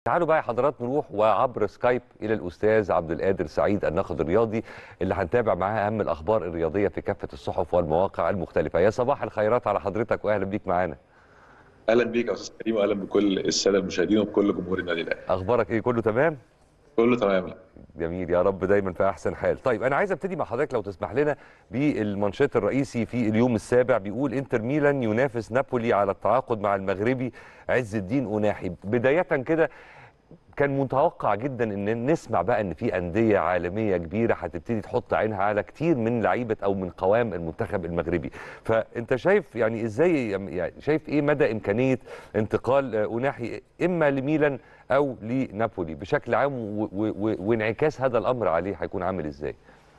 تعالوا بقى يا حضرات نروح وعبر سكايب الى الاستاذ عبد القادر سعيد الناقد الرياضي اللي هنتابع معاه اهم الاخبار الرياضيه في كافه الصحف والمواقع المختلفه يا صباح الخيرات على حضرتك واهلا بيك معانا اهلا بيك يا استاذ كريم واهلا بكل الساده المشاهدين وبكل جمهور النادي الاهلي اخبارك ايه كله تمام كله تمام جميل يا رب دايما في احسن حال طيب انا عايز ابتدي مع حضرتك لو تسمح لنا بالمانشيت الرئيسي في اليوم السابع بيقول انتر ميلان ينافس نابولي على التعاقد مع المغربي عز الدين اناحي بدايه كده كان متوقع جدا ان نسمع بقى ان في انديه عالميه كبيره هتبتدي تحط عينها على كتير من لعيبه او من قوام المنتخب المغربي فانت شايف يعني ازاي يعني شايف ايه مدى امكانيه انتقال اناحي اما لميلان او لنابولي بشكل عام وانعكاس هذا الامر عليه هيكون عامل ازاي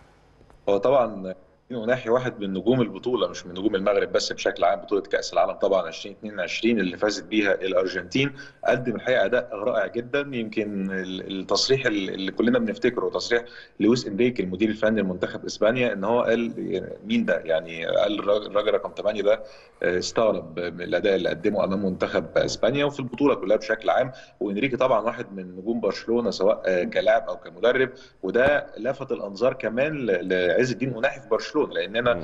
هو طبعا ناحي واحد من نجوم البطوله مش من نجوم المغرب بس بشكل عام بطوله كاس العالم طبعا 2022 اللي فازت بيها الارجنتين قدم الحقيقه اداء رائع جدا يمكن التصريح اللي كلنا بنفتكره تصريح لويس انريكي المدير الفني لمنتخب اسبانيا ان هو قال مين ده يعني قال الراجل رقم 8 ده استغرب من الاداء اللي قدمه امام منتخب اسبانيا وفي البطوله كلها بشكل عام وانريكي طبعا واحد من نجوم برشلونه سواء كلاعب او كمدرب وده لفت الانظار كمان لعز الدين اناحي في برشلونه برشلونه لاننا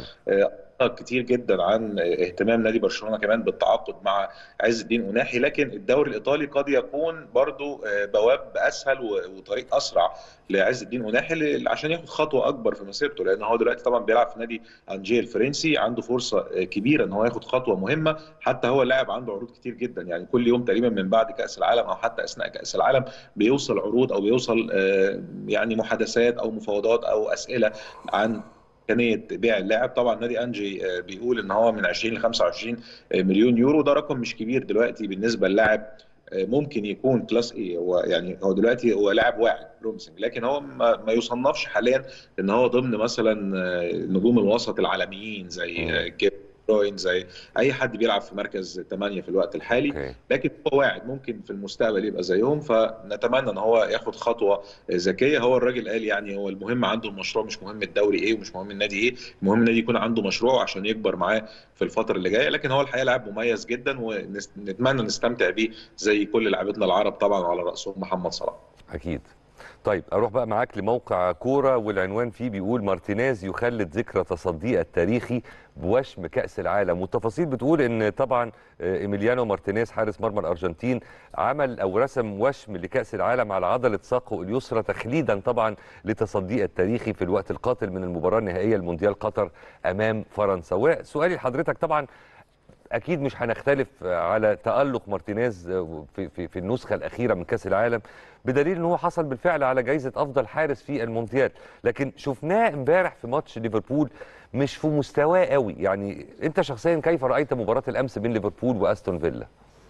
كتير جدا عن اهتمام نادي برشلونه كمان بالتعاقد مع عز الدين اناحي لكن الدوري الايطالي قد يكون برضو بواب اسهل وطريق اسرع لعز الدين اناحي عشان ياخد خطوه اكبر في مسيرته لان هو دلوقتي طبعا بيلعب في نادي انجيه الفرنسي عنده فرصه كبيره ان هو ياخد خطوه مهمه حتى هو لاعب عنده عروض كتير جدا يعني كل يوم تقريبا من بعد كاس العالم او حتى اثناء كاس العالم بيوصل عروض او بيوصل يعني محادثات او مفاوضات او اسئله عن امكانيه بيع اللاعب طبعا نادي انجي بيقول ان هو من 20 ل 25 مليون يورو ده رقم مش كبير دلوقتي بالنسبه للاعب ممكن يكون كلاس ايه هو يعني هو دلوقتي هو لاعب واعد برومسنج لكن هو ما يصنفش حاليا ان هو ضمن مثلا نجوم الوسط العالميين زي كيب بروين زي اي حد بيلعب في مركز 8 في الوقت الحالي okay. لكن هو واعد ممكن في المستقبل يبقى زيهم فنتمنى ان هو ياخد خطوه ذكيه هو الراجل قال يعني هو المهم عنده المشروع مش مهم الدوري ايه ومش مهم النادي ايه المهم النادي يكون عنده مشروع عشان يكبر معاه في الفتره اللي جايه لكن هو الحقيقه لاعب مميز جدا ونتمنى نستمتع بيه زي كل لاعبتنا العرب طبعا وعلى راسهم محمد صلاح اكيد طيب اروح بقى معاك لموقع كوره والعنوان فيه بيقول مارتينيز يخلد ذكرى تصديه التاريخي بوشم كاس العالم والتفاصيل بتقول ان طبعا ايميليانو مارتينيز حارس مرمى الارجنتين عمل او رسم وشم لكاس العالم على عضله ساقه اليسرى تخليدا طبعا لتصديه التاريخي في الوقت القاتل من المباراه النهائيه لمونديال قطر امام فرنسا وسؤالي لحضرتك طبعا اكيد مش هنختلف على تالق مارتينيز في, في, في النسخه الاخيره من كاس العالم بدليل ان هو حصل بالفعل على جائزه افضل حارس في المونديال لكن شفناه امبارح في ماتش ليفربول مش في مستواه قوي يعني انت شخصيا كيف رايت مباراه الامس بين ليفربول واستون فيلا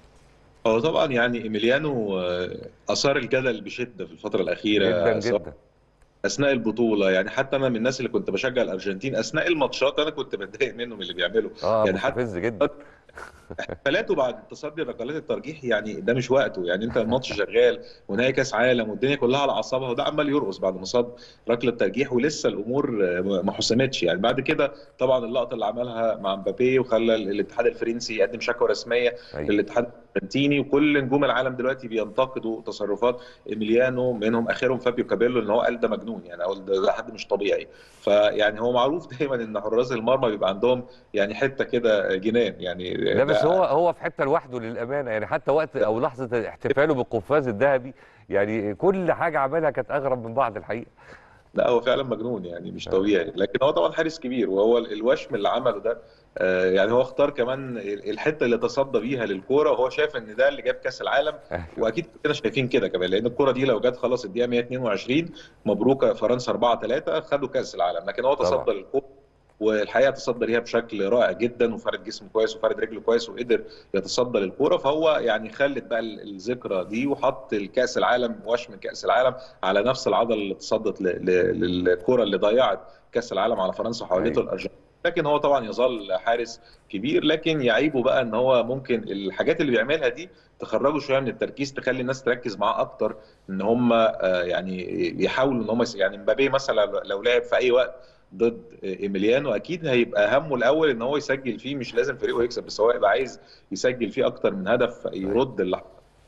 هو طبعا يعني ايميليانو اثار الجدل بشده في الفتره الاخيره جدا جدا اثناء البطوله يعني حتى انا من الناس اللي كنت بشجع الارجنتين اثناء الماتشات انا كنت بتضايق منه من اللي بيعمله اه يعني حتى جدا احتفالاته بعد تصدي ركلات الترجيح يعني ده مش وقته يعني انت الماتش شغال ونهائي كاس عالم والدنيا كلها على اعصابها وده عمال يرقص بعد ما صاد ركله ترجيح ولسه الامور ما حسمتش يعني بعد كده طبعا اللقطه اللي عملها مع مبابي وخلى الاتحاد الفرنسي يقدم شكوى رسميه أيوة. للاتحاد الارجنتيني وكل نجوم العالم دلوقتي بينتقدوا تصرفات ايميليانو منهم اخرهم فابيو كابيلو ان هو قال ده مجنون يعني او ده حد مش طبيعي فيعني هو معروف دايما ان حراس المرمى بيبقى عندهم يعني حته كده جنان يعني لا بس هو هو في حته لوحده للامانه يعني حتى وقت او لحظه احتفاله بالقفاز الذهبي يعني كل حاجه عملها كانت اغرب من بعض الحقيقه لا هو فعلا مجنون يعني مش طبيعي لكن هو طبعا حارس كبير وهو الوشم اللي عمله ده يعني هو اختار كمان الحته اللي تصدى بيها للكوره وهو شايف ان ده اللي جاب كاس العالم واكيد كلنا شايفين كده كمان لان الكوره دي لو جت خلاص الدقيقه 122 مبروك فرنسا 4 3 خدوا كاس العالم لكن هو تصدى للكوره والحقيقه تصدى ليها بشكل رائع جدا وفرد جسمه كويس وفرد رجله كويس وقدر يتصدى للكوره فهو يعني خلت بقى الذكرى دي وحط الكاس العالم وشم كاس العالم على نفس العضله اللي تصدت للكوره اللي ضيعت كاس العالم على فرنسا وحولته الارجنتين لكن هو طبعا يظل حارس كبير لكن يعيبه بقى ان هو ممكن الحاجات اللي بيعملها دي تخرجه شويه من التركيز تخلي الناس تركز معاه اكتر ان هم يعني يحاولوا ان هم يعني مبابي مثلا لو لعب في اي وقت ضد ايميليانو اكيد هيبقى همه الاول ان هو يسجل فيه مش لازم فريقه يكسب بس هو يبقى عايز يسجل فيه اكتر من هدف يرد اللحظه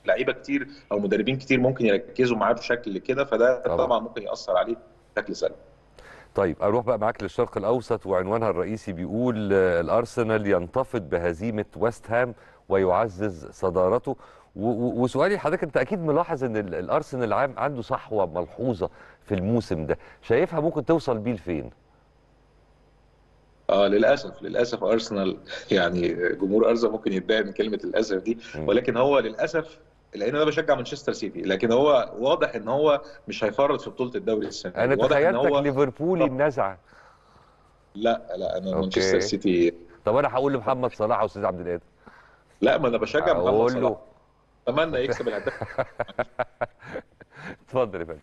لعيبه كتير او مدربين كتير ممكن يركزوا معاه بشكل كده فده طبعا. طبعا ممكن ياثر عليه بشكل سلبي طيب اروح بقى معاك للشرق الاوسط وعنوانها الرئيسي بيقول آه، الارسنال ينتفض بهزيمه ويست هام ويعزز صدارته و- و- وسؤالي لحضرتك انت اكيد ملاحظ ان ال- الارسنال عام عنده صحوه ملحوظه في الموسم ده شايفها ممكن توصل بيه لفين اه للاسف للاسف ارسنال يعني جمهور ارسنال ممكن يتضايق من كلمه للاسف دي مم. ولكن هو للاسف لان انا بشجع مانشستر سيتي لكن هو واضح ان هو مش هيفرط في بطوله الدوري السنه دي. انا واضح ان تخيلتك هو ليفربولي النزعه لا لا انا أوكي. مانشستر سيتي طب انا هقول لمحمد صلاح يا استاذ عبد القادر لا ما انا بشجع محمد اقول صلاح له اتمنى يكسب الهداف اتفضل يا فندم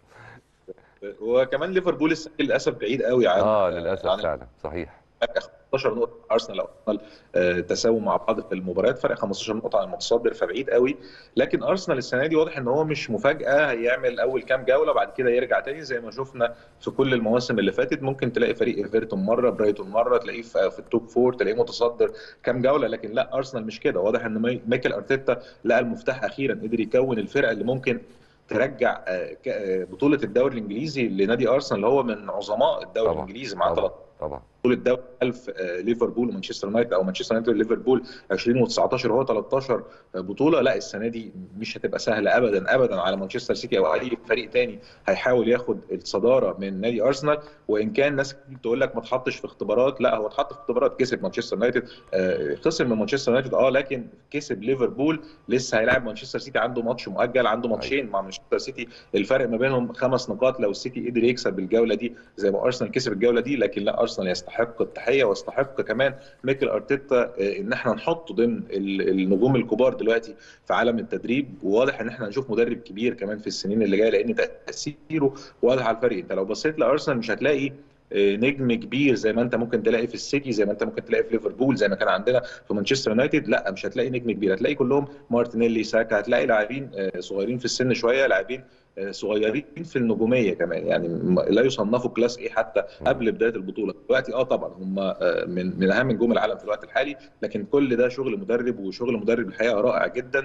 وكمان ليفربول السنه دي للاسف بعيد قوي عن اه للاسف عن فعلا صحيح فرق 15 نقطه ارسنال او ارسنال آه، تساووا مع بعض في المباريات فرق 15 نقطه عن المتصدر فبعيد قوي لكن ارسنال السنه دي واضح ان هو مش مفاجاه هيعمل اول كام جوله بعد كده يرجع تاني زي ما شفنا في كل المواسم اللي فاتت ممكن تلاقي فريق ايفرتون مره برايتون مره تلاقيه في في التوب فور تلاقيه متصدر كام جوله لكن لا ارسنال مش كده واضح ان ماي- مايكل ارتيتا لقى المفتاح اخيرا قدر يكون الفرقه اللي ممكن ترجع آه، ك- آه، بطوله الدوري الانجليزي لنادي ارسنال اللي هو من عظماء الدوري طبعا. الانجليزي مع طبعا 13 طبعا بطوله دوري 1000 آه، ليفربول ومانشستر يونايتد او مانشستر يونايتد وليفربول 2019 وهو 13 بطوله لا السنه دي مش هتبقى سهله ابدا ابدا على مانشستر سيتي او اي فريق تاني هيحاول ياخد الصداره من نادي ارسنال وان كان ناس كتير تقول لك ما تحطش في اختبارات لا هو اتحط في اختبارات كسب مانشستر يونايتد آه، خسر من مانشستر يونايتد اه لكن كسب ليفربول لسه هيلاعب مانشستر سيتي عنده ماتش مؤجل عنده ماتشين مع مانشستر سيتي الفرق ما بينهم خمس نقاط لو السيتي قدر يكسب الجوله دي زي ما ارسنال كسب الجوله دي لكن لا ارسنال يستحق التحيه ويستحق كمان ميكل ارتيتا آه، ان احنا نحطه ضمن ال- النجوم الكبار دلوقتي في عالم التدريب وواضح ان احنا هنشوف مدرب كبير كمان في السنين اللي جايه لان تاثيره واضح على الفريق انت لو بصيت لارسنال مش هتلاقي آه، نجم كبير زي ما انت ممكن تلاقي في السيتي زي ما انت ممكن تلاقي في ليفربول زي ما كان عندنا في مانشستر يونايتد لا مش هتلاقي نجم كبير هتلاقي كلهم مارتينيلي ساكا هتلاقي لاعبين آه، صغيرين في السن شويه لاعبين آه، صغيرين في النجوميه كمان يعني م- لا يصنفوا كلاس ايه حتى قبل بدايه البطوله دلوقتي اه طبعا هم آه، من من اهم نجوم العالم في الوقت الحالي لكن كل ده شغل مدرب وشغل مدرب الحقيقه رائع جدا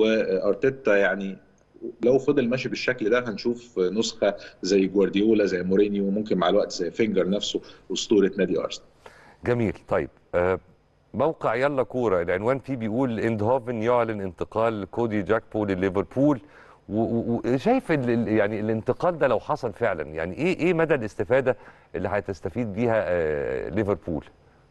وارتيتا يعني لو فضل ماشي بالشكل ده هنشوف نسخه زي جوارديولا زي مورينيو وممكن مع الوقت زي فينجر نفسه اسطوره نادي ارسنال جميل طيب آه، موقع يلا كوره العنوان فيه بيقول اندهوفن يعلن انتقال كودي جاكبو لليفربول و- و- وشايف ال- ال- يعني الانتقال ده لو حصل فعلا يعني ايه ايه مدى الاستفاده اللي هتستفيد بيها آه، ليفربول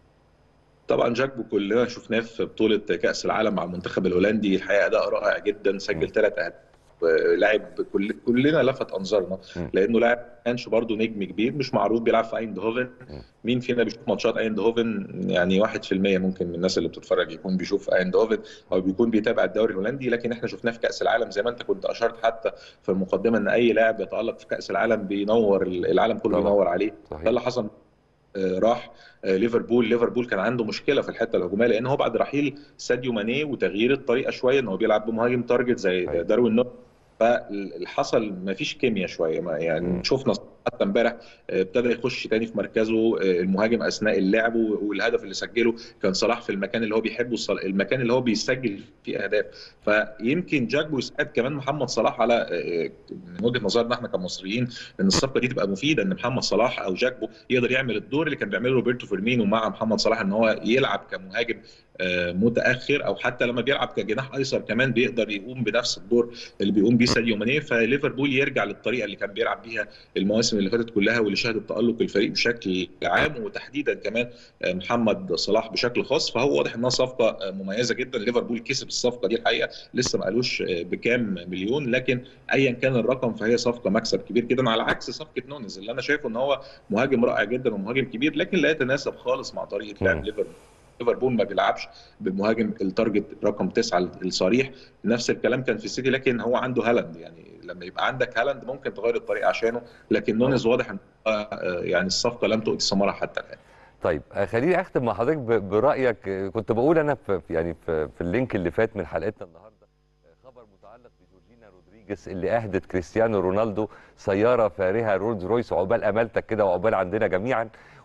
طبعا جاكبو كلنا شفناه في بطوله كاس العالم مع المنتخب الهولندي الحقيقه اداء رائع جدا سجل ثلاث اهداف لاعب كل كلنا لفت انظارنا مم. لانه لاعب ما كانش برضه نجم كبير مش معروف بيلعب في ايندهوفن مم. مين فينا بيشوف ماتشات ايندهوفن يعني 1% ممكن من الناس اللي بتتفرج يكون بيشوف ايندهوفن او بيكون بيتابع الدوري الهولندي لكن احنا شفناه في كاس العالم زي ما انت كنت اشرت حتى في المقدمه ان اي لاعب يتالق في كاس العالم بينور العالم كله طبعا. بينور عليه ده صحيح اللي حصل آه، راح آه، ليفربول ليفربول كان عنده مشكله في الحته الهجوميه لان هو بعد رحيل ساديو ماني وتغيير الطريقه شويه ان هو بيلعب بمهاجم تارجت زي أيوة. داروين نو فاللي حصل ما فيش كيمياء شويه ما مم. يعني شفنا حتى امبارح آه، ابتدى يخش تاني في مركزه آه، المهاجم اثناء اللعب و- والهدف اللي سجله كان صلاح في المكان اللي هو بيحبه الصل- المكان اللي هو بيسجل فيه اهداف فيمكن جاكبو يساعد كمان محمد صلاح على آه، من وجهه نظرنا احنا كمصريين ان الصفقه دي تبقى مفيده ان محمد صلاح او جاكبو يقدر يعمل الدور اللي كان بيعمله روبرتو فيرمينو مع محمد صلاح ان هو يلعب كمهاجم آه، متاخر او حتى لما بيلعب كجناح ايسر كمان بيقدر يقوم بنفس الدور اللي بيقوم بيه ساديو ماني فليفربول يرجع للطريقه اللي كان بيلعب بيها المواسم اللي فاتت كلها واللي شهدت تالق الفريق بشكل عام وتحديدا كمان آه، محمد صلاح بشكل خاص فهو واضح انها صفقه آه، مميزه جدا ليفربول كسب الصفقه دي الحقيقه لسه ما قالوش آه، بكام مليون لكن ايا كان الرقم فهي صفقه مكسب كبير جدا على عكس صفقه نونز اللي انا شايفه ان هو مهاجم رائع جدا ومهاجم كبير لكن لا يتناسب خالص مع طريقه لعب مم. ليفربول ليفربول ما بيلعبش بمهاجم التارجت رقم تسعه الصريح نفس الكلام كان في السيتي لكن هو عنده هالاند يعني لما يبقى عندك هالاند ممكن تغير الطريقه عشانه لكن نونز واضح ان هو، آه، يعني الصفقه لم تؤتي ثمرها حتى الان طيب آه، خليني اختم مع حضرتك ب- برايك آه، كنت بقول انا في في- يعني في, في اللينك اللي فات من حلقتنا النهارده آه، خبر متعلق بجورجينا رودريجيز اللي اهدت كريستيانو رونالدو سياره فارهه رولز رويس عقبال امالتك كده وعقبال عندنا جميعا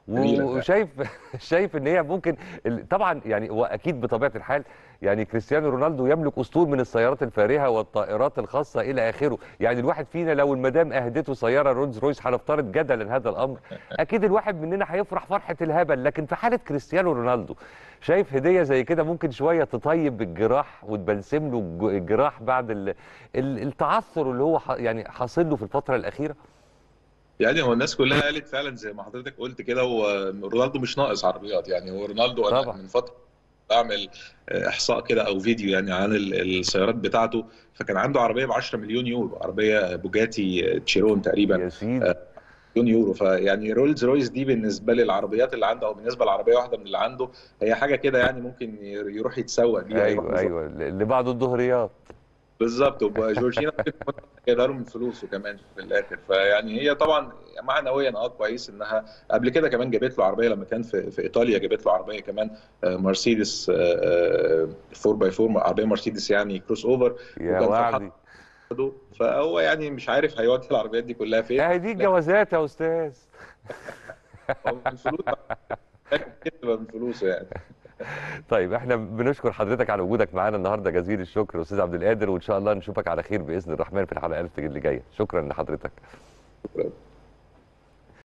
جميلة فعلا. وشايف شايف ان هي ممكن ال- طبعا يعني هو اكيد بطبيعه الحال يعني كريستيانو رونالدو يملك اسطول من السيارات الفارهه والطائرات الخاصه الى اخره يعني الواحد فينا لو المدام اهدته سياره رولز رويس هنفترض جدلا هذا الامر اكيد الواحد مننا هيفرح فرحه الهبل لكن في حاله كريستيانو رونالدو شايف هديه زي كده ممكن شويه تطيب الجراح وتبلسم له الج- الجراح بعد ال- ال- التعثر اللي هو ح- يعني حاصل له في الفتره الاخيره يعني هو الناس كلها قالت فعلا زي ما حضرتك قلت كده هو رونالدو مش ناقص عربيات يعني هو رونالدو انا طبعا. من فتره بعمل احصاء كده او فيديو يعني عن ال- السيارات بتاعته فكان عنده عربيه ب 10 مليون يورو عربيه بوجاتي تشيرون تقريبا يا سيدي مليون يورو فيعني رولز رويس دي بالنسبه للعربيات اللي عنده او بالنسبه لعربيه واحده من اللي عنده هي حاجه كده يعني ممكن يروح يتسوق بيها يروح ايوه ايوه اللي بعد الظهريات بالظبط وجورجينا جايبها له من فلوسه كمان في الاخر فيعني هي طبعا معنويا اه كويس انها قبل كده كمان جابت له عربيه لما كان في في ايطاليا جابت له عربيه كمان آه، مرسيدس 4 باي 4 عربيه مرسيدس يعني كروس اوفر يا وكان فرحان وعدي برضه. فهو يعني مش عارف هيودي العربيات دي كلها فين اهي دي الجوازات يا استاذ هو من فلوسه من فلوسه يعني طيب احنا بنشكر حضرتك على وجودك معانا النهارده جزيل الشكر استاذ عبد القادر وان شاء الله نشوفك على خير باذن الرحمن في الحلقات اللي جايه شكرا لحضرتك